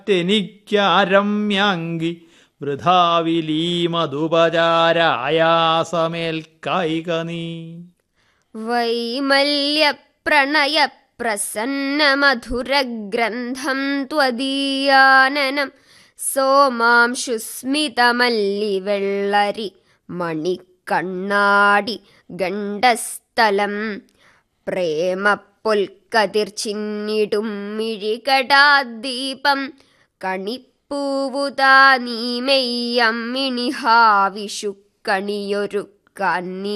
മറ്റെനിക്കാരമ്യാങ്കി വൃഥാവിലീ മധുപചാരായാസമേൽക്കായിക നീ വൈമല്യപ്രണയപ്രസന്നമധുരഗ്രന്ഥം ത്വദീയാനനം സോമാംശുസ്മിതമല്ലിവെള്ളരി മണിക്കണ്ണാടി ഗണ്ഡസ്ഥലം പ്രേമപ്പൊൽക്കതിർച്ചിന്നിടും മിഴികടാദ്ദീപം കണിപ്പൂവുതാ നീമെയ്യമ്മിണിഹാവിഷു കണിയൊരു കന്നി